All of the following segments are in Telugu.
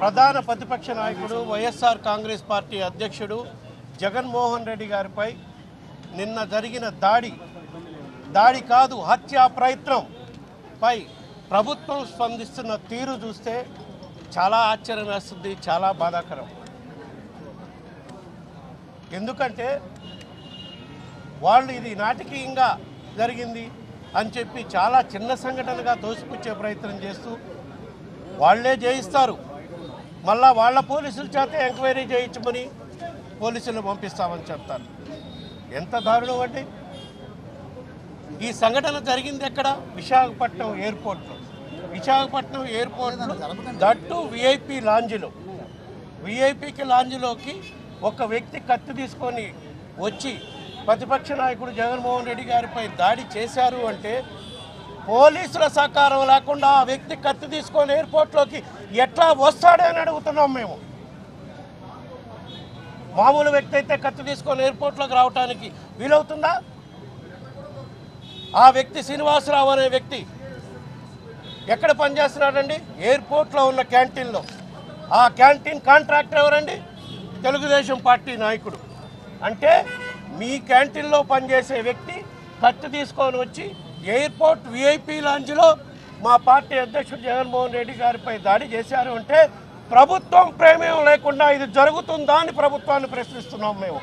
ప్రధాన ప్రతిపక్ష నాయకుడు వైఎస్ఆర్ కాంగ్రెస్ పార్టీ అధ్యక్షుడు జగన్మోహన్ రెడ్డి గారిపై నిన్న జరిగిన దాడి దాడి కాదు హత్యా ప్రయత్నం పై ప్రభుత్వం స్పందిస్తున్న తీరు చూస్తే చాలా ఆశ్చర్యం వేస్తుంది చాలా బాధాకరం ఎందుకంటే వాళ్ళు ఇది నాటకీయంగా జరిగింది అని చెప్పి చాలా చిన్న సంఘటనగా తోసిపుచ్చే ప్రయత్నం చేస్తూ వాళ్ళే జయిస్తారు మళ్ళా వాళ్ళ పోలీసుల చేత ఎంక్వైరీ చేయించమని పోలీసులు పంపిస్తామని చెప్తారు ఎంత దారుణం అండి ఈ సంఘటన జరిగింది ఎక్కడ విశాఖపట్నం ఎయిర్పోర్ట్లో విశాఖపట్నం ఎయిర్పోర్ట్లో దట్టు విఐపి లాంజ్లో విఐపికి లాంజ్లోకి ఒక వ్యక్తి కత్తి తీసుకొని వచ్చి ప్రతిపక్ష నాయకుడు జగన్మోహన్ రెడ్డి గారిపై దాడి చేశారు అంటే పోలీసుల సహకారం లేకుండా ఆ వ్యక్తి కత్తి తీసుకొని ఎయిర్పోర్ట్లోకి ఎట్లా వస్తాడని అడుగుతున్నాం మేము మామూలు వ్యక్తి అయితే కత్తి తీసుకొని ఎయిర్పోర్ట్లోకి రావడానికి వీలవుతుందా ఆ వ్యక్తి శ్రీనివాసరావు అనే వ్యక్తి ఎక్కడ పనిచేస్తున్నాడండి ఎయిర్పోర్ట్లో ఉన్న క్యాంటీన్లో ఆ క్యాంటీన్ కాంట్రాక్టర్ ఎవరండి తెలుగుదేశం పార్టీ నాయకుడు అంటే మీ క్యాంటీన్లో పనిచేసే వ్యక్తి కత్తి తీసుకొని వచ్చి ఎయిర్పోర్ట్ విఐపి లాంజ్లో మా పార్టీ అధ్యక్షుడు జగన్మోహన్ రెడ్డి గారిపై దాడి చేశారు అంటే ప్రభుత్వం ప్రేమేం లేకుండా ఇది జరుగుతుందా అని ప్రభుత్వాన్ని ప్రశ్నిస్తున్నాం మేము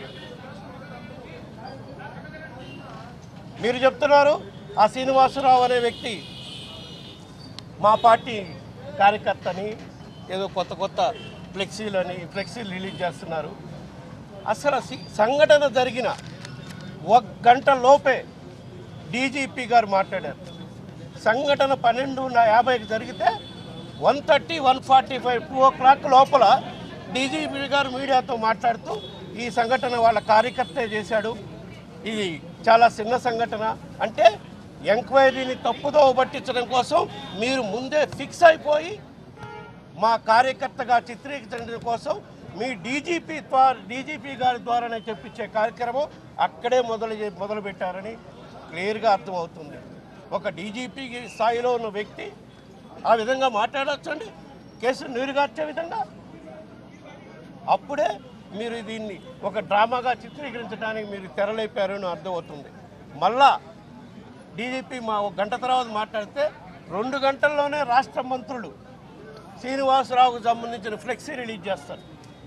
మీరు చెప్తున్నారు ఆ శ్రీనివాసరావు అనే వ్యక్తి మా పార్టీ కార్యకర్తని ఏదో కొత్త కొత్త ఫ్లెక్సీలని ఫ్లెక్సీలు రిలీజ్ చేస్తున్నారు అసలు సి- సంఘటన జరిగిన ఒక గంట లోపే డీజీపీ గారు మాట్లాడారు సంఘటన పన్నెండు యాభైకి జరిగితే one thirty one forty five two o'clock లోపల డీజీపీ గారు మీడియాతో మాట్లాడుతూ ఈ సంఘటన వాళ్ళ కార్యకర్తే చేశాడు ఇది చాలా చిన్న సంఘటన అంటే ఎంక్వైరీని తప్పుదో పట్టించడం కోసం మీరు ముందే ఫిక్స్ అయిపోయి మా కార్యకర్తగా చిత్రీకరించడం కోసం మీ డీజీపీ ద్వారా డీజీపీ గారి ద్వారానే చెప్పించే కార్యక్రమం అక్కడే మొదలు చే- మొదలు పెట్టారని క్లియర్గా అర్థమవుతుంది ఒక డీజీపీ స్థాయిలో ఉన్న వ్యక్తి ఆ విధంగా మాట్లాడొచ్చండి కేసు నీరుగార్చే విధంగా అప్పుడే మీరు దీన్ని ఒక డ్రామాగా చిత్రీకరించడానికి మీరు తెరలేపారని అర్థమవుతుంది మళ్ళా డీజీపీ మా ఒక గంట తర్వాత మాట్లాడితే రెండు గంటల్లోనే రాష్ట్ర మంత్రులు శ్రీనివాసరావుకు సంబంధించిన ఫ్లెక్సీ రిలీజ్ చేస్తారు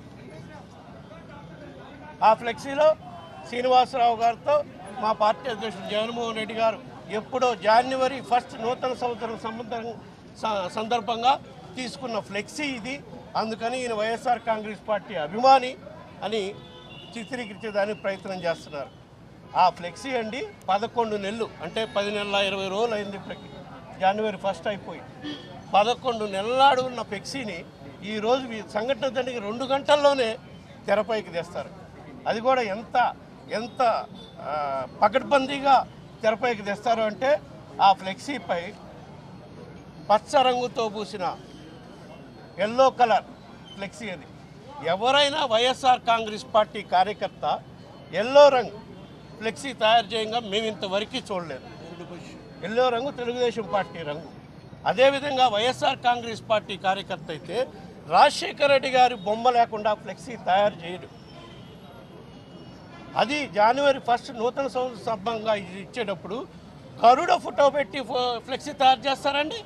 ఆ ఫ్లెక్సీలో శ్రీనివాసరావు గారితో మా పార్టీ అధ్యక్షుడు జగన్మోహన్ రెడ్డి గారు ఎప్పుడో జనవరి ఫస్ట్ నూతన సంవత్సరం సంబంధం స- సందర్భంగా తీసుకున్న ఫ్లెక్సీ ఇది అందుకని ఈయన వైఎస్ఆర్ కాంగ్రెస్ పార్టీ అభిమాని అని చిత్రీకరించేదానికి ప్రయత్నం చేస్తున్నారు ఆ ఫ్లెక్సీ అండి పదకొండు నెలలు అంటే పది నెలల ఇరవై రోజులు అయింది ఇప్పటికి జనవరి ఫస్ట్ అయిపోయి పదకొండు నెలల నాడు ఉన్న ఫ్లెక్సీని ఈరోజు ఈ సంఘటన జరిగిన రెండు గంటల్లోనే తెరపైకి తెస్తారు అది కూడా ఎంత ఎంత ఆ, పకడ్బందీగా తెరపైకి తెస్తారు అంటే ఆ ఫ్లెక్సీపై పచ్చ రంగుతో పూసిన ఎల్లో కలర్ ఫ్లెక్సీ అది ఎవరైనా వైఎస్ఆర్ కాంగ్రెస్ పార్టీ కార్యకర్త ఎల్లో రంగు ఫ్లెక్సీ తయారు చేయంగా మేము ఇంతవరకు చూడలేదు ఎల్లో రంగు తెలుగుదేశం పార్టీ రంగు అదేవిధంగా వైఎస్ఆర్ కాంగ్రెస్ పార్టీ కార్యకర్త అయితే రాజశేఖర రెడ్డి గారి బొమ్మ లేకుండా ఫ్లెక్సీ తయారు చేయడు అది జనవరి ఫస్ట్ నూతన సంవత్సర సందర్భంగా ఇది ఇచ్చేటప్పుడు కరుడ ఫోటో పెట్టి ఫో- ఫ్లెక్సీ తయారు చేస్తారండి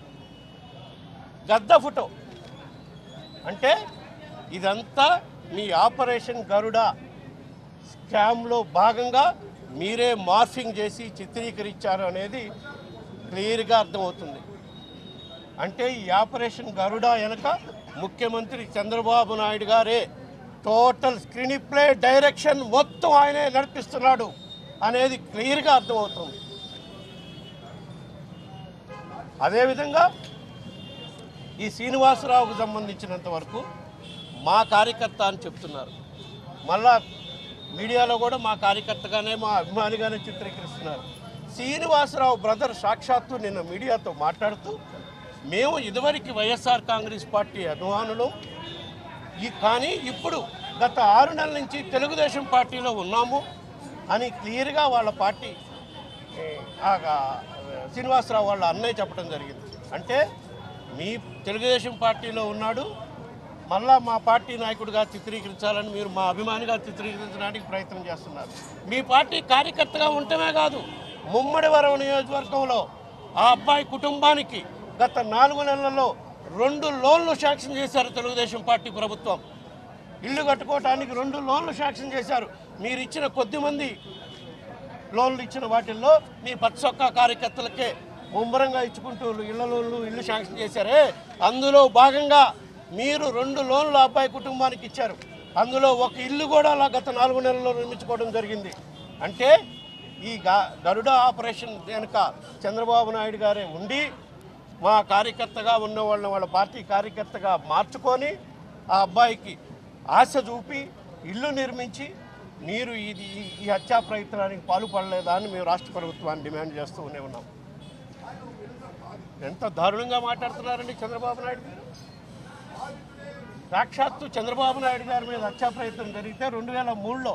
గద్ద ఫోటో అంటే ఇదంతా మీ ఆపరేషన్ గరుడ స్కామ్లో భాగంగా మీరే మార్ఫింగ్ చేసి చిత్రీకరించారు అనేది క్లియర్గా అర్థమవుతుంది అంటే ఈ ఆపరేషన్ గరుడ వెనక ముఖ్యమంత్రి చంద్రబాబు నాయుడు గారే టోటల్ స్క్రీన్ ప్లే డైరెక్షన్ మొత్తం ఆయనే నడిపిస్తున్నాడు అనేది క్లియర్గా అర్థమవుతుంది అదేవిధంగా ఈ శ్రీనివాసరావుకు సంబంధించినంత వరకు మా కార్యకర్త అని చెప్తున్నారు మళ్ళా మీడియాలో కూడా మా కార్యకర్తగానే మా అభిమానిగానే చిత్రీకరిస్తున్నారు శ్రీనివాసరావు బ్రదర్ సాక్షాత్తు నిన్న మీడియాతో మాట్లాడుతూ మేము ఇదివరకు వైఎస్ఆర్ కాంగ్రెస్ పార్టీ అభిమానులు ఈ కానీ ఇప్పుడు గత ఆరు నెలల నుంచి తెలుగుదేశం పార్టీలో ఉన్నాము అని క్లియర్గా వాళ్ళ పార్టీ ఏ, ఆ, ఆ, శ్రీనివాసరావు వాళ్ళ అన్నయ్య చెప్పడం జరిగింది అంటే మీ తెలుగుదేశం పార్టీలో ఉన్నాడు మళ్ళా మా పార్టీ నాయకుడిగా చిత్రీకరించాలని మీరు మా అభిమానిగా చిత్రీకరించడానికి ప్రయత్నం చేస్తున్నారు మీ పార్టీ కార్యకర్తగా ఉండటమే కాదు ముమ్మడి వరం నియోజకవర్గంలో ఆ అబ్బాయి కుటుంబానికి గత నాలుగు నెలల్లో రెండు లోన్లు శాంక్షన్ చేశారు తెలుగుదేశం పార్టీ ప్రభుత్వం ఇల్లు కట్టుకోవటానికి రెండు లోన్లు శాంక్షన్ చేశారు మీరు ఇచ్చిన కొద్ది మంది లోన్లు ఇచ్చిన వాటిల్లో మీ పచ్చొక్క కార్యకర్తలకే ముమ్మరంగా ఇచ్చుకుంటూ ఇళ్ల లోన్లు ఇల్లు శాంక్షన్ చేశారే అందులో భాగంగా మీరు రెండు లోన్లు ఆ అబ్బాయి కుటుంబానికి ఇచ్చారు అందులో ఒక ఇల్లు కూడా అలా గత నాలుగు నెలల్లో నిర్మించుకోవడం జరిగింది అంటే ఈ గా- గరుడ ఆపరేషన్ వెనుక చంద్రబాబు నాయుడు గారే ఉండి మా కార్యకర్తగా ఉన్న వాళ్ళని వాళ్ళ పార్టీ కార్యకర్తగా మార్చుకొని ఆ అబ్బాయికి ఆశ చూపి ఇల్లు నిర్మించి మీరు ఇది ఈ- ఈ హత్యా ప్రయత్నానికి పాల్పడలేదా అని మేము రాష్ట్ర ప్రభుత్వాన్ని డిమాండ్ చేస్తూనే ఉన్నాం ఎంత దారుణంగా మాట్లాడుతున్నారండి చంద్రబాబు నాయుడు గారు సాక్షాత్తు చంద్రబాబు నాయుడు గారి మీద హత్యా ప్రయత్నం జరిగితే రెండు వేల మూడులో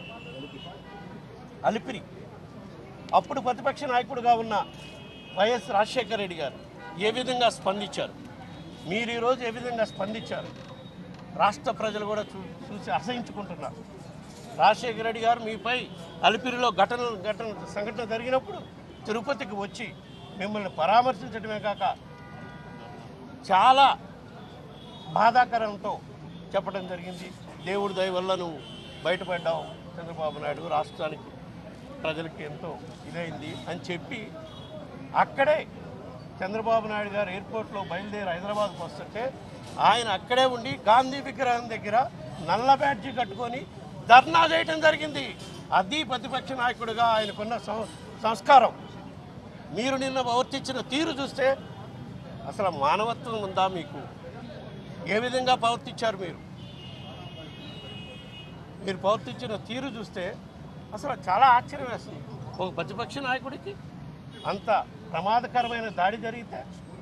అలిపిరి అప్పుడు ప్రతిపక్ష నాయకుడిగా ఉన్న వైఎస్ రాజశేఖర రెడ్డి గారు ఏ విధంగా స్పందించారు మీరు ఈరోజు ఏ విధంగా స్పందించారు రాష్ట్ర ప్రజలు కూడా చూ చూసి అసహించుకుంటున్నారు రాజశేఖర రెడ్డి గారు మీపై అలిపిరిలో ఘటన ఘటన సంఘటన జరిగినప్పుడు తిరుపతికి వచ్చి మిమ్మల్ని పరామర్శించడమే కాక చాలా బాధాకరంతో చెప్పడం జరిగింది దేవుడి దయ వల్ల నువ్వు బయటపడ్డావు చంద్రబాబు నాయుడు రాష్ట్రానికి ప్రజలకి ఎంతో ఇదైంది అని చెప్పి అక్కడే చంద్రబాబు నాయుడు గారు ఎయిర్పోర్ట్లో బయలుదేరి హైదరాబాద్కు వస్తుంటే ఆయన అక్కడే ఉండి గాంధీ విగ్రహం దగ్గర నల్ల బ్యాడ్జీ కట్టుకొని ధర్నా చేయటం జరిగింది అది ప్రతిపక్ష నాయకుడిగా ఆయనకున్న సం- సంస్కారం మీరు నిన్న ప్రవర్తించిన తీరు చూస్తే అసలు మానవత్వం ఉందా మీకు ఏ విధంగా ప్రవర్తించారు మీరు మీరు ప్రవర్తించిన తీరు చూస్తే అసలు చాలా ఆశ్చర్యం వేస్తుంది ఒక ప్రతిపక్ష నాయకుడికి అంత ప్రమాదకరమైన దాడి జరిగితే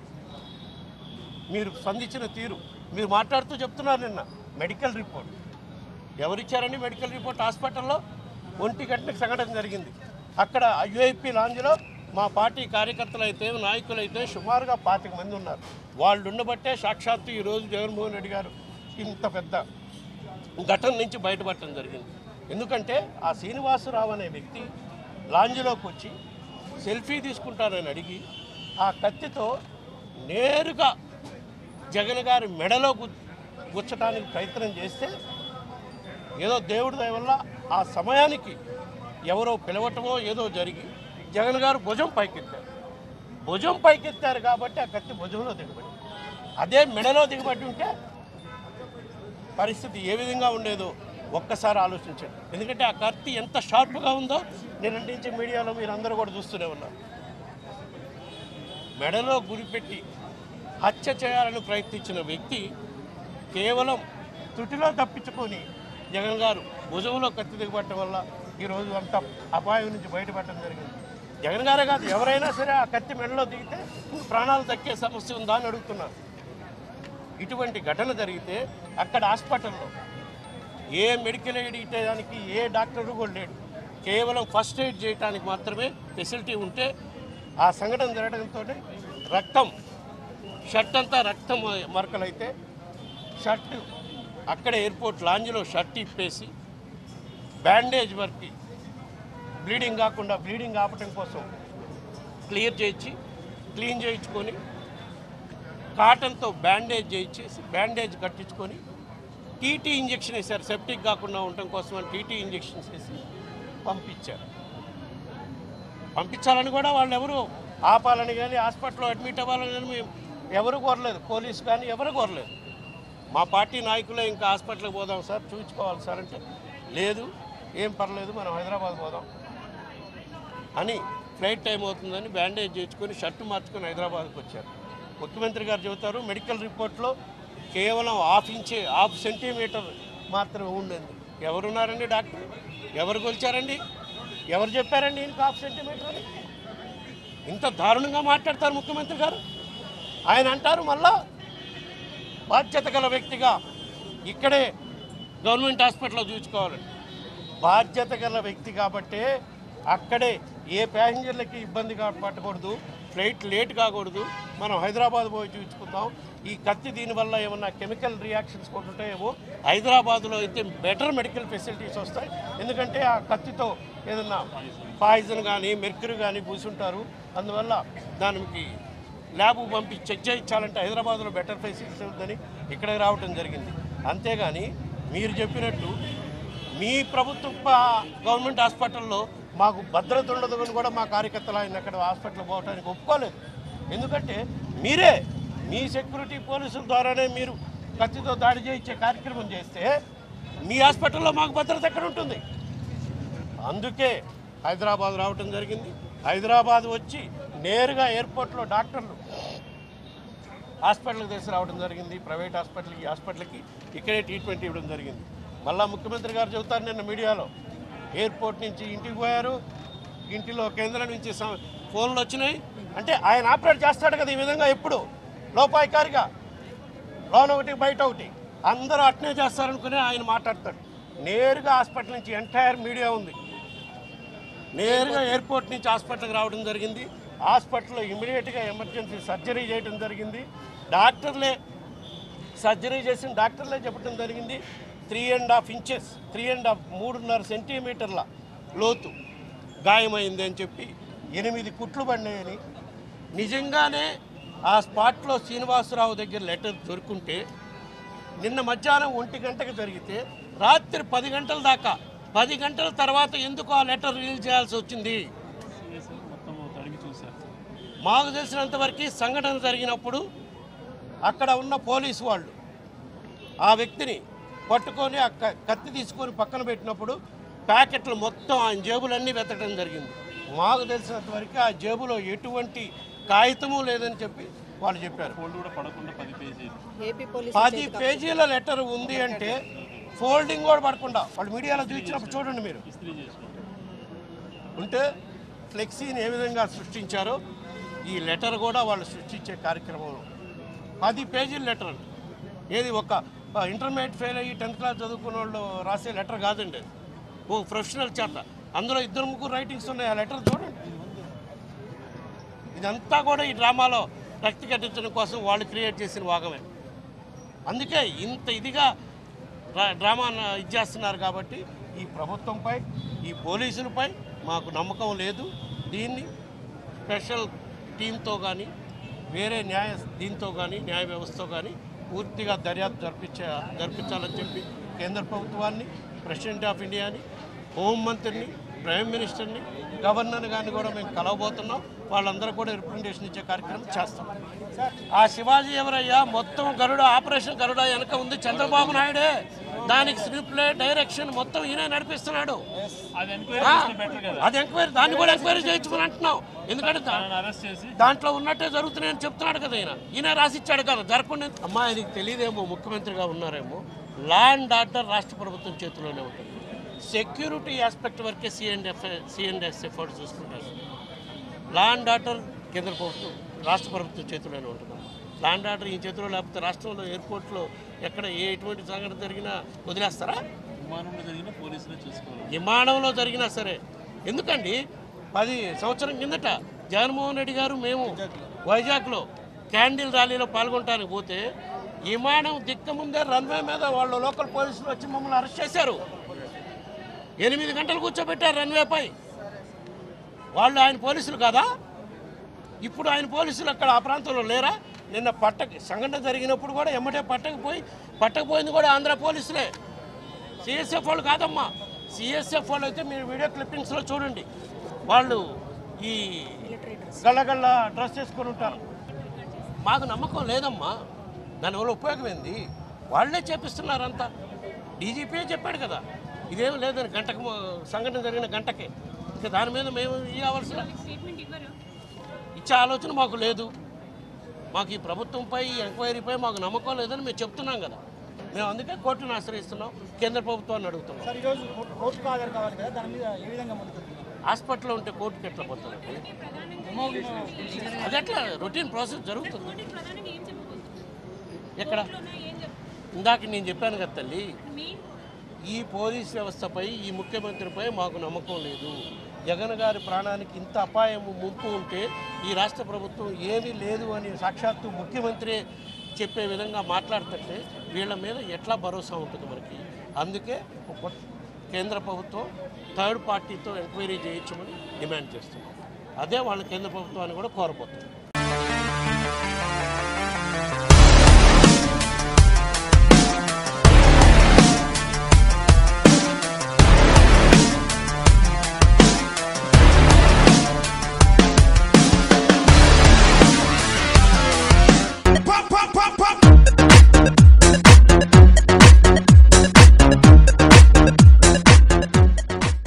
మీరు స్పందించిన తీరు మీరు మాట్లాడుతూ చెప్తున్నారు నిన్న మెడికల్ రిపోర్ట్ ఎవరిచ్చారండి మెడికల్ రిపోర్ట్ హాస్పిటల్లో ఒంటి గంటలకు సంఘటన జరిగింది అక్కడ యుఐపి లాంజ్లో మా పార్టీ కార్యకర్తలు అయితే నాయకులు అయితే సుమారుగా పాతిక మంది ఉన్నారు వాళ్ళు ఉండబట్టే సాక్షాత్తు ఈరోజు జగన్మోహన్ రెడ్డి గారు ఇంత పెద్ద ఘటన నుంచి బయటపడటం జరిగింది ఎందుకంటే ఆ శ్రీనివాసరావు అనే వ్యక్తి లాంజ్లోకి వచ్చి సెల్ఫీ తీసుకుంటానని అడిగి ఆ కత్తితో నేరుగా జగన్ గారి మెడలో గు గుచ్చటానికి ప్రయత్నం చేస్తే ఏదో దేవుడి దయ వల్ల ఆ సమయానికి ఎవరో పిలవటమో ఏదో జరిగి జగన్ గారు భుజం పైకెత్తారు భుజం పైకెత్తారు కాబట్టి ఆ కత్తి భుజంలో దిగబడి అదే మెడలో దిగబడి ఉంటే పరిస్థితి ఏ విధంగా ఉండేదో ఒక్కసారి ఆలోచించండి ఎందుకంటే ఆ కత్తి ఎంత షార్ప్గా ఉందో నిన్నటి నుంచి మీడియాలో మీరు అందరూ కూడా చూస్తూనే ఉన్నారు మెడలో గురిపెట్టి హత్య చేయాలని ప్రయత్నించిన వ్యక్తి కేవలం తుటిలో తప్పించుకొని జగన్ గారు భుజంలో కత్తి దిగబట్టడం వల్ల ఈరోజు అంత అపాయం నుంచి బయటపడటం జరిగింది జగన్ గారే కాదు ఎవరైనా సరే ఆ కత్తి మెడలో దిగితే ప్రాణాలు దక్కే సమస్య ఉందా అని అడుగుతున్నారు ఇటువంటి ఘటన జరిగితే అక్కడ హాస్పిటల్లో ఏ మెడికల్ ఎయిడ్ ఇవ్వడానికి ఏ డాక్టర్ కూడా లేడు కేవలం ఫస్ట్ ఎయిడ్ చేయడానికి మాత్రమే ఫెసిలిటీ ఉంటే ఆ సంఘటన జరగడంతో రక్తం షర్ట్ అంతా రక్తం మరకలైతే షర్ట్ అక్కడ ఎయిర్పోర్ట్ లాంజ్లో షర్ట్ ఇప్పేసి బ్యాండేజ్ వర్క్ బ్లీడింగ్ కాకుండా బ్లీడింగ్ ఆపటం కోసం క్లియర్ చేయించి క్లీన్ చేయించుకొని కాటన్తో బ్యాండేజ్ చేయించేసి బ్యాండేజ్ కట్టించుకొని టీటీ ఇంజెక్షన్ వేశారు సెప్టిక్ కాకుండా ఉండటం కోసం అని టీటీ ఇంజెక్షన్స్ వేసి పంపించారు పంపించాలని కూడా వాళ్ళు ఎవరు ఆపాలని కానీ హాస్పిటల్లో అడ్మిట్ అవ్వాలని కానీ మేము ఎవరు కోరలేదు పోలీసు కానీ ఎవరు కోరలేదు మా పార్టీ నాయకులే ఇంకా హాస్పిటల్కి పోదాం సార్ చూపించుకోవాలి సార్ అంటే లేదు ఏం పర్లేదు మనం హైదరాబాద్ పోదాం అని ఫ్లైట్ టైం అవుతుందని బ్యాండేజ్ చేయించుకొని షర్టు మార్చుకొని హైదరాబాద్కి వచ్చారు ముఖ్యమంత్రి గారు చెబుతారు మెడికల్ రిపోర్ట్లో కేవలం హాఫ్ ఇంచే హాఫ్ సెంటీమీటర్ మాత్రమే ఉండింది ఎవరున్నారండి డాక్టర్ ఎవరు కొలిచారండి ఎవరు చెప్పారండి ఈయనకి హాఫ్ సెంటీమీటర్ అని ఇంత దారుణంగా మాట్లాడతారు ముఖ్యమంత్రి గారు ఆయన అంటారు మళ్ళా బాధ్యత గల వ్యక్తిగా ఇక్కడే గవర్నమెంట్ హాస్పిటల్లో చూసుకోవాలండి బాధ్యత గల వ్యక్తి కాబట్టే అక్కడే ఏ ప్యాసింజర్లకి ఇబ్బంది కా- పట్టకూడదు ఫ్లైట్ లేట్ కాకూడదు మనం హైదరాబాద్ పోయి చూసుకుందాం ఈ కత్తి దీనివల్ల ఏమన్నా కెమికల్ రియాక్షన్స్ కూడా ఉంటాయేమో హైదరాబాద్లో అయితే బెటర్ మెడికల్ ఫెసిలిటీస్ వస్తాయి ఎందుకంటే ఆ కత్తితో ఏదన్నా పాయిజన్ కానీ మెర్క్యూరీ కానీ పూసుంటారు అందువల్ల దానికి ల్యాబ్ పంపి చెక్ చేయించాలంటే హైదరాబాద్లో బెటర్ ఫెసిలిటీస్ ఉందని ఇక్కడికి రావడం జరిగింది అంతేగాని మీరు చెప్పినట్టు మీ ప్రభుత్వ ప- గవర్నమెంట్ హాస్పిటల్లో మాకు భద్రత ఉండదు అని కూడా మా కార్యకర్తలు ఆయన అక్కడ హాస్పిటల్ పోవడానికి ఒప్పుకోలేదు ఎందుకంటే మీరే మీ సెక్యూరిటీ పోలీసుల ద్వారానే మీరు కత్తితో దాడి చేయించే కార్యక్రమం చేస్తే మీ హాస్పిటల్లో మాకు భద్రత ఎక్కడ ఉంటుంది అందుకే హైదరాబాద్ రావటం జరిగింది హైదరాబాద్ వచ్చి నేరుగా ఎయిర్పోర్ట్లో డాక్టర్లు హాస్పిటల్కి తీసుకురావడం జరిగింది ప్రైవేట్ హాస్పిటల్కి ఈ హాస్పిటల్కి ఇక్కడే ట్రీట్మెంట్ ఇవ్వడం జరిగింది మళ్ళా ముఖ్యమంత్రి గారు చెబుతారు నిన్న మీడియాలో ఎయిర్పోర్ట్ నుంచి ఇంటికి పోయారు ఇంటిలో కేంద్రం నుంచి స- ఫోన్లు వచ్చినాయి అంటే ఆయన ఆపరేట్ చేస్తాడు కదా ఈ విధంగా ఎప్పుడు లోపాయికారిగా లోన ఒకటి బయట ఒకటి అందరూ అట్నే చేస్తారనుకుని ఆయన మాట్లాడతాడు నేరుగా హాస్పిటల్ నుంచి ఎంటైర్ మీడియా ఉంది నేరుగా ఎయిర్పోర్ట్ నుంచి హాస్పిటల్కి రావడం జరిగింది హాస్పిటల్లో ఇమీడియట్గా ఎమర్జెన్సీ సర్జరీ చేయడం జరిగింది డాక్టర్లే సర్జరీ చేసిన డాక్టర్లే చెప్పడం జరిగింది three and half inches three and half మూడున్నర సెంటీమీటర్ల లోతు గాయమైంది అని చెప్పి ఎనిమిది కుట్లు పడినాయని నిజంగానే ఆ స్పాట్లో శ్రీనివాసరావు దగ్గర లెటర్ దొరుకుంటే నిన్న మధ్యాహ్నం ఒంటి గంటకు జరిగితే రాత్రి పది గంటల దాకా పది గంటల తర్వాత ఎందుకు ఆ లెటర్ రిలీజ్ చేయాల్సి వచ్చింది మొత్తం తడిగి చూశారు మాకు తెలిసినంత వరకు సంఘటన జరిగినప్పుడు అక్కడ ఉన్న పోలీసు వాళ్ళు ఆ వ్యక్తిని పట్టుకొని ఆ క- కత్తి తీసుకొని పక్కన పెట్టినప్పుడు ప్యాకెట్లు మొత్తం ఆయన జేబులన్నీ వెతకడం జరిగింది మాకు తెలిసినంత వరకు ఆ జేబులో ఎటువంటి కాగితము లేదని చెప్పి వాళ్ళు చెప్పారు ఫోల్డ్ కూడా పడకుండా పది పేజీలు ఏపీ పోలీసు పది పేజీల లెటర్ ఉంది అంటే ఫోల్డింగ్ కూడా పడకుండా వాళ్ళు మీడియాలో చూపించినప్పుడు చూడండి మీరు ఇస్త్రీ చేసిన ఉంటే ఫ్లెక్సీని ఏ విధంగా సృష్టించారో ఈ లెటర్ కూడా వాళ్ళు సృష్టించే కార్యక్రమం పది పేజీల లెటర్ అండి ఏది ఒక ఇంటర్మీడియట్ ఫెయిల్ అయ్యి టెన్త్ క్లాస్ చదువుకున్న వాళ్ళు రాసే లెటర్ కాదండి అది. ఓ ప్రొఫెషనల్ చేత అందులో ఇద్దరు ముగ్గురు రైటింగ్స్ ఉన్నాయి ఆ లెటర్ చూడండి ఇదంతా కూడా ఈ డ్రామాలో రక్తి కట్టించడం కోసం వాళ్ళు క్రియేట్ చేసిన భాగమే అందుకే ఇంత ఇదిగా డ్రా- డ్రామా ఇది చేస్తున్నారు కాబట్టి ఈ ప్రభుత్వంపై ఈ పోలీసులపై మాకు నమ్మకం లేదు దీన్ని స్పెషల్ టీంతో కానీ వేరే న్యాయ దీంతో కానీ న్యాయ వ్యవస్థతో కానీ పూర్తిగా దర్యాప్తు జరిపించే జరిపించాలని చెప్పి కేంద్ర ప్రభుత్వాన్ని ప్రెసిడెంట్ ఆఫ్ ఇండియాని హోంమంత్రిని ప్రైమ్ మినిస్టర్ని గవర్నర్ గారిని కూడా మేము కలవబోతున్నాం వాళ్ళందరూ కూడా రిప్రజెంటేషన్ ఇచ్చే కార్యక్రమం చేస్తాం ఆ శివాజీ ఎవరయ్యా మొత్తం గరుడ ఆపరేషన్ గరుడ వెనక ఉంది చంద్రబాబు నాయుడే దానికి స్క్రిప్ట్ డైరెక్షన్ మొత్తం ఈయన నడిపిస్తున్నాడు అది ఎంక్వైరీ ఆ, చేస్తే బెటర్ కదా అది ఎంక్వైరీ దాన్ని కూడా ఎంక్వైరీ చేయించమని అంటున్నాం ఎందుకంటే దా- ఆయన అరెస్ట్ చేసి దాంట్లో ఉన్నట్టే జరుగుతున్నాయని చెప్తున్నాడు కదా ఈయన ఈయన రాసిచ్చాడు కదా జరగకుండా అమ్మా ఆయనకి తెలియదేమో ముఖ్యమంత్రిగా ఉన్నారేమో లా అండ్ ఆర్డర్ రాష్ట్ర ప్రభుత్వం చేతిలోనే ఉంటుంది సెక్యూరిటీ ఆస్పెక్ట్ వరకే సిఎండ్ఎఫ్ సిఎండ్ఎస్ఎఫ్ వాళ్ళు చూసుకుంటారు లా అండ్ ఆర్డర్ కేంద్ర ప్రభుత్వం రాష్ట్ర ప్రభుత్వం చేతిలోనే ఉంటుంది లా అండ్ ఆర్డర్ ఈ చేతిలో లేకపోతే రాష్ట్రంలో ఎయిర్పోర్ట్లో ఎక్కడ ఏ ఎటువంటి సంఘటన జరిగినా వదిలేస్తారా విమానంలో జరిగిన పోలీసులే చూసుకోవాలి విమానంలో జరిగినా సరే ఎందుకండి పది సంవత్సరం కిందట జగన్మోహన్ రెడ్డి గారు మేము వైజాగ్లో క్యాండిల్ ర్యాలీలో పాల్గొనడానికి పోతే విమానం దిక్క ముందే రన్వే మీద వాళ్ళు లోకల్ పోలీసులు వచ్చి మమ్మల్ని అరెస్ట్ చేశారు ఎనిమిది గంటలు కూర్చోబెట్టారు రన్వేపై వాళ్ళు ఆయన పోలీసులు కాదా ఇప్పుడు ఆయన పోలీసులు అక్కడ ఆ ప్రాంతంలో లేరా నిన్న పట్టక సంఘటన జరిగినప్పుడు కూడా ఎమ్మటే పట్టకపోయి పట్టకపోయింది కూడా ఆంధ్ర పోలీసులే సిఎస్ఎఫ్ వాళ్ళు కాదమ్మా సిఎస్ఎఫ్ వాళ్ళు అయితే మీరు వీడియో క్లిప్పింగ్స్లో చూడండి వాళ్ళు ఈ గళ్ళగళ్ళ డ్రెస్ వేసుకొని ఉంటారు మాకు నమ్మకం లేదమ్మా దానివల్ల ఉపయోగం ఏంది వాళ్ళే చేపిస్తున్నారు అంతా డీజీపీ చెప్పాడు కదా ఇదేం లేదని గంటకు ము- సంఘటన జరిగిన గంటకే ఇంకా దాని మీద మేము ఇవ్వాల్సిన ఇచ్చే ఆలోచన మాకు లేదు మాకు ఈ ప్రభుత్వంపై ఈ ఎంక్వైరీపై మాకు నమ్మకం లేదని మేము చెప్తున్నాం కదా మేము అందుకే కోర్టును ఆశ్రయిస్తున్నాం కేంద్ర ప్రభుత్వాన్ని అడుగుతున్నాం సార్ ఈరోజు కోర్టు- కోర్టుకు హాజరు కావాలి కదా దాని మీద ఏ విధంగా ముందుకెళ్తున్నారు హాస్పిటల్లో ఉంటే కోర్టుకి ఎట్లా పోతారండి అది ఎట్లా రొటీన్ ప్రాసెస్ జరుగుతుంది ప్రధానంగా ఏం చెప్పబోతున్నారు ఎక్కడ ఏం చెప్ ఇందాక నేను చెప్పాను కదా తల్లి ఈ పోలీస్ వ్యవస్థపై ఈ ముఖ్యమంత్రిపై మాకు నమ్మకం లేదు జగన్ గారి ప్రాణానికి ఇంత అపాయం ముంపు ఉంటే ఈ రాష్ట్ర ప్రభుత్వం ఏమీ లేదు అని సాక్షాత్తు ముఖ్యమంత్రి చెప్పే విధంగా మాట్లాడుతుంటే వీళ్ళ మీద ఎట్లా భరోసా ఉంటుంది మనకి అందుకే ఒక కేంద్ర ప్రభుత్వం థర్డ్ పార్టీతో ఎంక్వైరీ చేయించమని డిమాండ్ చేస్తున్నాం అదే వాళ్ళ కేంద్ర ప్రభుత్వాన్ని కూడా కోరబోతుంది